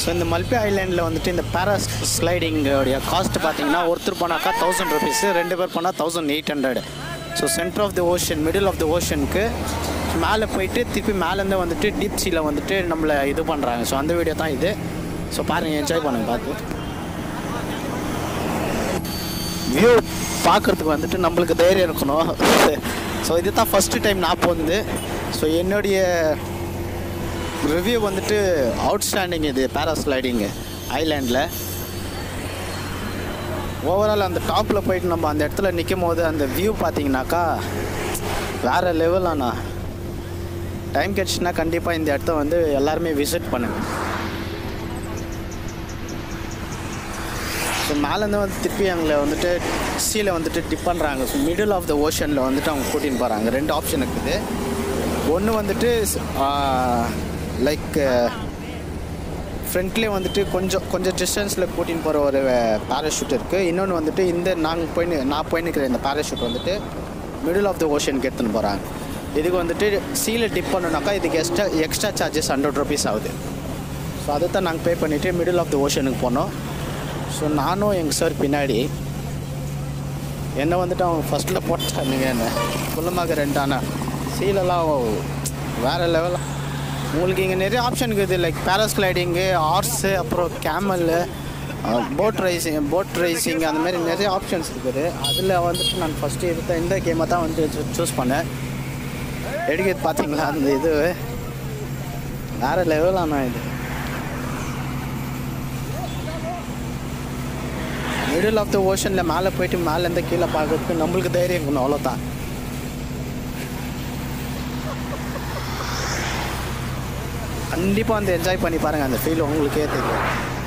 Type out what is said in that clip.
so இந்த மல்பி ஐலாண்டில் வந்துட்டு இந்த பேரா ஸ்லைடிங்கோடைய காஸ்ட் பார்த்தீங்கன்னா ஒருத்தர் போனாக்கா தௌசண்ட் ருபீஸு ரெண்டு பேர் போனால் thousand eight hundred so centre of the ocean middle of the ஓஷனுக்கு மேலே போயிட்டு திருப்பி மேலேருந்து வந்துட்டு டீப் சீல வந்துட்டு நம்மளை இது பண்ணுறாங்க ஸோ அந்த வீடியோ தான் இது ஸோ பாருங்கள் என்ஜாய் பண்ணுங்க பார்த்து வியூ பார்க்குறதுக்கு வந்துட்டு நம்மளுக்கு தைரியம் இருக்கணும் ஸோ இது தான் ஃபஸ்ட்டு டைம் நான் போகுது ஸோ என்னுடைய ரிவ்யூ வந்துட்டு அவுட்ஸ்டாண்டிங் இது பேராஸ்லைடிங்கு ஐலாண்டில் ஓவரால் அந்த டாப்பில் போயிட்டு நம்ம அந்த இடத்துல நிற்கும் போது அந்த வியூ பார்த்தீங்கன்னாக்கா வேறு லெவல் அண்ணா டைம் கிடச்சுன்னா கண்டிப்பாக இந்த இடத்த வந்து எல்லாருமே விசிட் பண்ணுங்க ஸோ மேலேருந்து வந்து திருப்பி எங்களை வந்துட்டு சீல வந்துட்டு டிப் பண்ணுறாங்க ஸோ மிடில் ஆஃப் த ஓஷனில் வந்துட்டு அவங்க கூட்டின்னு போகிறாங்க ரெண்டு ஆப்ஷன் இருக்குது ஒன்று வந்துட்டு லைக் ஃப்ரண்ட்லேயே வந்துட்டு கொஞ்சம் கொஞ்சம் டிஸ்டன்ஸில் கூட்டின்னு போகிற ஒரு பேராஷூட் இருக்குது இன்னொன்று வந்துட்டு இந்த நாங்கள் போய் நான் போய் நிற்கிற இந்த பேராஷூட் வந்துட்டு மிடில் ஆஃப் த ஓஷனுக்கு எடுத்துன்னு போகிறாங்க இதுக்கு வந்துட்டு சீல டிப் பண்ணணுனாக்கா இதுக்கு extra extra charges hundred rupees ஆகுது ஸோ அதை தான் நாங்கள் பே பண்ணிவிட்டு மிடில் ஆஃப் த ஓஷனுக்கு போனோம் ஸோ நானும் எங்கள் சார் பின்னாடி என்ன வந்துட்டு அவங்க ஃபஸ்ட்டில் போட்டானுங்க என்ன குள்ளமாக ரெண்டானா சீலெல்லாம் வேறு லெவலாக உங்களுக்கு இங்கே நிறைய ஆப்ஷன் இருக்குது லைக் பேராஸ்லைடிங்கு ஹார்ஸு அப்புறம் camel boat riding boat riding அந்த மாதிரி நிறைய ஆப்ஷன்ஸ் இருக்குது அதில் வந்துட்டு நான் ஃபஸ்ட்டு எடுத்த இந்த கேமை தான் வந்து சூஸ் பண்ணேன் எடுக்கிறது பார்த்தீங்களா அந்த இது வேறு லெவலானா இது மிடில் ஆஃப் த ஓஷனில் மேலே போயிட்டு மேலேருந்து கீழே பார்க்கறதுக்கு நம்மளுக்கு தைரியம் இருக்கணும் அவ்வளோதான் கண்டிப்பாக வந்து என்ஜாய் பண்ணி பாருங்கள் அந்த ஃபீல் உங்களுக்கே தெரியும்